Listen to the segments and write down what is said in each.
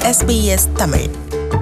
SBS Tamil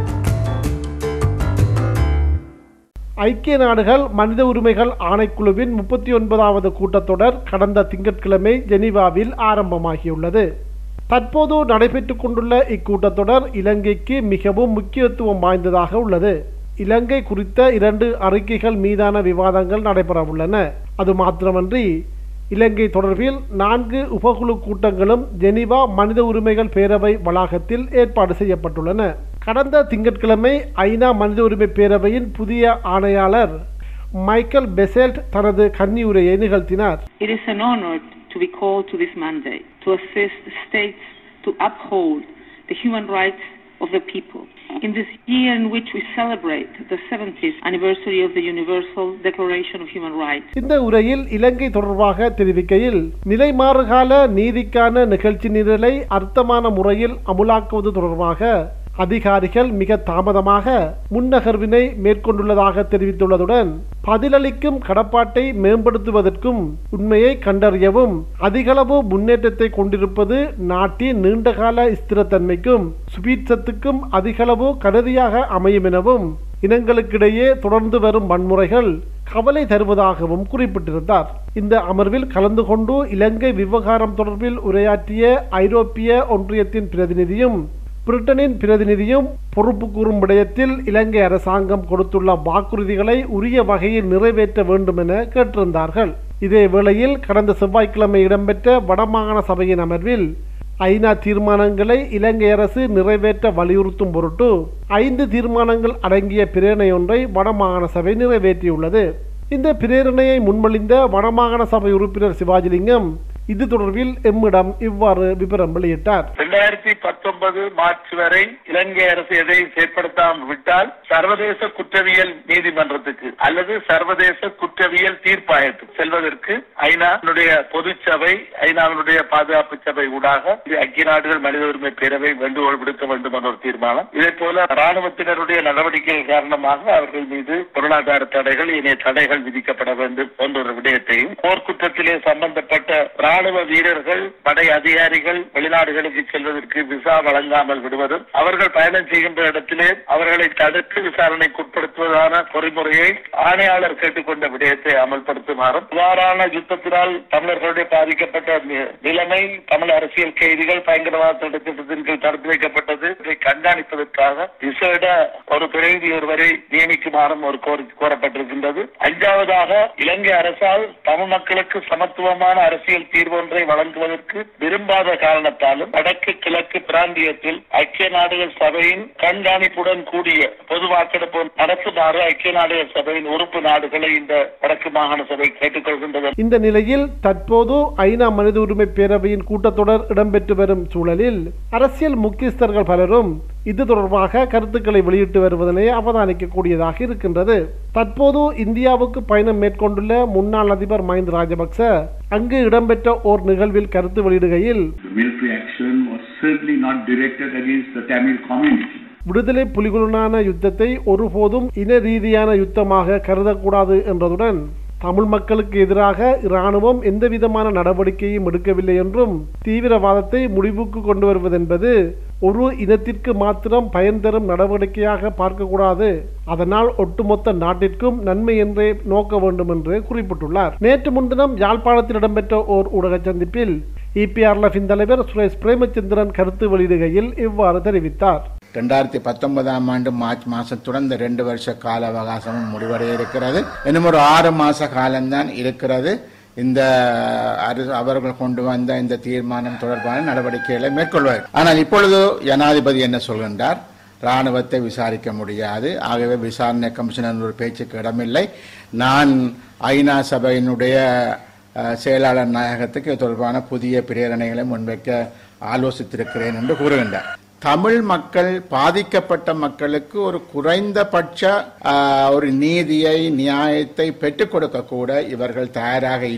ஐக்கிய நாடுகள் மனித உரிமைகள் ஆணைக்குழுவின் முப்பத்தி ஒன்பதாவது கூட்டத்தொடர் கடந்த திங்கட்கிழமை ஜெனீவாவில் ஆரம்பமாகியுள்ளது தற்போது நடைபெற்றுக் கொண்டுள்ள இக்கூட்டத்தொடர் இலங்கைக்கு மிகவும் முக்கியத்துவம் வாய்ந்ததாக உள்ளது இலங்கை குறித்த இரண்டு அறிக்கைகள் மீதான விவாதங்கள் நடைபெறவுள்ளன அது மாத்திரமன்றி இலங்கை தொடர்பில் நான்கு உபகுழு கூட்டங்களும் ஜெனீவா மனித உரிமைகள் பேரவை வளாகத்தில் ஏற்பாடு செய்யப்பட்டுள்ளன கடந்த திங்கட்கிழமை ஐநா மனித உரிமை பேரவையின் புதிய ஆணையாளர் மைக்கேல் பெசெல்ட் தனது கன்னியுரையை நிகழ்த்தினார் It is an honor to be called to this mandate to assist states to uphold the human rights of the people. In this year in which we celebrate the 70th anniversary of the Universal Declaration of Human Rights, இந்த உரையில் இலங்கை தொடர்பாக தெரிவிக்கையில் நிலைமாறுகால நீதிக்கான நிகழ்ச்சி நிரலை அர்த்தமான முறையில் அமுலாக்குவது தொடர்பாக அதிகாரிகள் மிக தாமதமாக முன்னகர்வினை மேற்கொண்டுள்ளதாக தெரிவித்துள்ளதுடன் பதிலளிக்கும் கடப்பாட்டை மேம்படுத்துவதற்கும் உண்மையை கண்டறியவும் அதிகளவு முன்னேற்றத்தை கொண்டிருப்பது நாட்டின் நீண்டகால ஸ்திரத்தன்மைக்கும் சுபீட்சத்துக்கும் அதிகளவு கருதியாக அமையும் எனவும் இனங்களுக்கிடையே தொடர்ந்து வரும் வன்முறைகள் கவலை தருவதாகவும் குறிப்பிட்டிருந்தார் இந்த அமர்வில் கலந்து கொண்டு இலங்கை விவகாரம் தொடர்பில் உரையாற்றிய ஐரோப்பிய ஒன்றியத்தின் பிரதிநிதியும் பிரிட்டனின் பிரதிநிதியும் பொறுப்பு கூறும் விடயத்தில் இலங்கை அரசாங்கம் கொடுத்துள்ள வாக்குறுதிகளை உரிய வகையில் நிறைவேற்ற வேண்டும் என கேட்டிருந்தார்கள் இதே வேளையில் கடந்த செவ்வாய்க்கிழமை இடம்பெற்ற வடமாகாண சபையின் அமர்வில் ஐநா தீர்மானங்களை இலங்கை அரசு நிறைவேற்ற வலியுறுத்தும் பொருட்டு ஐந்து தீர்மானங்கள் அடங்கிய பிரேரணை ஒன்றை வடமாகாண சபை நிறைவேற்றியுள்ளது இந்த பிரேரணையை முன்மொழிந்த வடமாகாண சபை உறுப்பினர் சிவாஜிலிங்கம் இது தொடர்பில் எம்மிடம் இவ்வாறு விவரம் வெளியிட்டார் இரண்டாயிரத்தி பத்தொன்பது மார்ச் வரை இலங்கை அரசு எதையும் செயற்படுத்தாமல் விட்டால் சர்வதேச குற்றவியல் நீதிமன்றத்துக்கு அல்லது சர்வதேச குற்றவியல் தீர்ப்பாயத்துக்கு செல்வதற்கு ஐநாவுடைய பொதுச்சபை ஐநாவினுடைய பாதுகாப்பு சபை ஊடாக இது ஐக்கிய நாடுகள் மனித உரிமை பேரவை வேண்டுகோள் விடுக்க வேண்டும் என்ற ஒரு தீர்மானம் இதே போல ராணுவத்தினருடைய நடவடிக்கைகள் காரணமாக அவர்கள் மீது பொருளாதார தடைகள் இணைய தடைகள் விதிக்கப்பட வேண்டும் என்ற ஒரு விடயத்தையும் போர்க்குற்றத்திலே சம்பந்தப்பட்ட ராணுவ வீரர்கள் படை அதிகாரிகள் வெளிநாடுகளுக்கு செல்வதற்கு விசா வழங்காமல் விடுவதும் அவர்கள் பயணம் செய்கின்ற இடத்திலே அவர்களை தடுத்து விசாரணைக்கு உட்படுத்துவதான பொறிமுறையை ஆணையாளர் கேட்டுக்கொண்ட விடயத்தை அமல்படுத்துமாறும் இவ்வாறான யுத்தத்தினால் தமிழர்களுடைய பாதிக்கப்பட்ட நி- நிலைமை தமிழ் அரசியல் கைதிகள் பயங்கரவாத தடை திட்டத்தின் கீழ் தடுத்து வைக்கப்பட்டது இதை கண்காணிப்பதற்காக விசேட ஒரு பிரதிநிதி ஒருவரை நியமிக்குமாறும் ஒரு கோரிக்கை கோரப்பட்டிருக்கின்றது அஞ்சாவதாக இலங்கை அரசால் தமிழ் மக்களுக்கு சமத்துவமான அரசியல் தீர்வு ஒன்றை வழங்குவதற்கு விரும்பாத காரணத்தாலும் வடக்கு கிழக்கு பிராந்தியத்தில் ஐக்கிய நாடுகள் சபையின் கண்காணிப்புடன் கூடிய பொது வாக்கெடுப்பு நடத்துமாறு ஐக்கிய நாடுகள் சபையின் உறுப்பு நாடுகளை இந்த வடக்கு மாகாண சபை கேட்டுக்கொள்கின்றது இந்த நிலையில் தற்போது ஐநா மனித உரிமை பேரவையின் கூட்டத்தொடர் இடம்பெற்று வரும் சூழலில் அரசியல் முக்கியஸ்தர்கள் பலரும் இது தொடர்பாக கருத்துக்களை வெளியிட்டு வருவதனை அவதானிக்கக்கூடியதாக இருக்கின்றது தற்போது இந்தியாவுக்கு பயணம் மேற்கொண்டுள்ள முன்னாள் அதிபர் மஹிந்த ராஜபக்ச அங்கு இடம்பெற்ற ஓர் நிகழ்வில் கருத்து வெளியிடுகையில் The military action was certainly not directed against the Tamil community. விடுதலை புலிகளுடனான யுத்தத்தை ஒருபோதும் இன ரீதியான யுத்தமாக கருதக்கூடாது என்றதுடன் தமிழ் மக்களுக்கு எதிராக இராணுவம் எந்தவிதமான நடவடிக்கையும் எடுக்கவில்லை என்றும் தீவிரவாதத்தை முடிவுக்கு கொண்டு வருவதென்பது ஒரு இனத்திற்கு மாத்திரம் பயன் தரும் நடவடிக்கையாக பார்க்கக்கூடாது அதனால் ஒட்டுமொத்த நாட்டிற்கும் நன்மை என்றே நோக்க வேண்டும் என்று குறிப்பிட்டுள்ளார் நேற்று முன்தினம் யாழ்ப்பாணத்தில் இடம்பெற்ற ஓர் ஊடக சந்திப்பில் இபிஆர்எஃபின் தலைவர் சுரேஷ் பிரேமச்சந்திரன் கருத்து வெளியிடுகையில் இவ்வாறு தெரிவித்தார் ரெண்டாயிரத்தி பத்தொன்பதாம் ஆண்டு மார்ச் மாசத்துடன் இந்த ரெண்டு வருஷ கால அவகாசமும் முடிவடைய இருக்கிறது இன்னும் ஒரு ஆறு மாச காலம்தான் இருக்கிறது இந்த அரசு அவர்கள் கொண்டு வந்த இந்த தீர்மானம் தொடர்பான நடவடிக்கைகளை மேற்கொள்வார் ஆனால் இப்பொழுது ஜனாதிபதி என்ன சொல்கின்றார் ராணுவத்தை விசாரிக்க முடியாது ஆகவே விசாரணை கமிஷனர் ஒரு பேச்சுக்கு இடமில்லை நான் ஐநா சபையினுடைய அஹ், செயலாளர் நாயகத்துக்கு இது தொடர்பான புதிய பிரேரணைகளை முன்வைக்க ஆலோசித்திருக்கிறேன் என்று கூறுகின்றார் தமிழ் மக்கள் பாதிக்கப்பட்ட மக்களுக்கு ஒரு குறைந்தபட்ச ஆஹ், ஒரு நீதியை நியாயத்தை பெற்றுக் கொடுக்க கூட இவர்கள் தயாராக இல்லை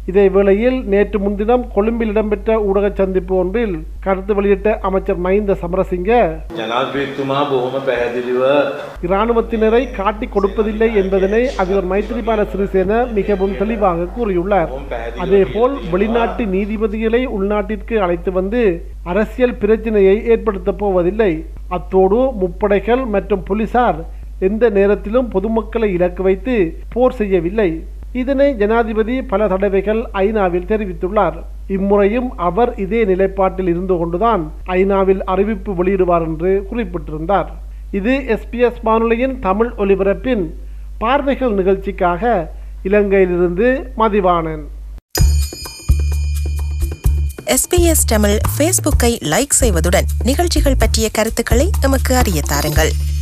இதே வேளையில் நேற்று முன்தினம் கொழும்பில் இடம்பெற்ற ஊடக சந்திப்பு ஒன்றில் கருத்து வெளியிட்ட அமைச்சர் மஹிந்த சமரசிங்க ජනාධපතිතුමා බොහොම පැහැදිලිව இராணுவத்தினரை காட்டிக் கொடுப்பதில்லை என்பதனை அதிபர் மைத்திரிபால சிறிசேன மிகவும் தெளிவாக கூறியுள்ளார் அதேபோல் வெளிநாட்டு நீதிபதிகளை உள்நாட்டிற்கு அழைத்து வந்து அரசியல் பிரச்சினையை ஏற்படுத்தப் போவதில்லை அத்தோடு முப்படைகள் மற்றும் போலீசார் எந்த நேரத்திலும் பொதுமக்களை இலக்கு வைத்து போர் செய்யவில்லை இதனை ஜனாதிபதி பல தடவைகள் ஐநாவில் தெரிவித்துள்ளார் இம்முறையும் அவர் இதே நிலைப்பாட்டில் இருந்து கொண்டுதான் ஐநாவில் அறிவிப்பு வெளியிடுவார் என்று குறிப்பிட்டிருந்தார் இது எஸ்பிஎஸ் வானொலியின் தமிழ் ஒலிபரப்பின் பார்வைகள் நிகழ்ச்சிக்காக இலங்கையிலிருந்து மதிவாணன் எஸ்பிஎஸ் தமிழ் ஃபேஸ்புக்கை லைக் செய்வதுடன் நிகழ்ச்சிகள் பற்றிய கருத்துக்களை எமக்கு அறிய தாருங்கள்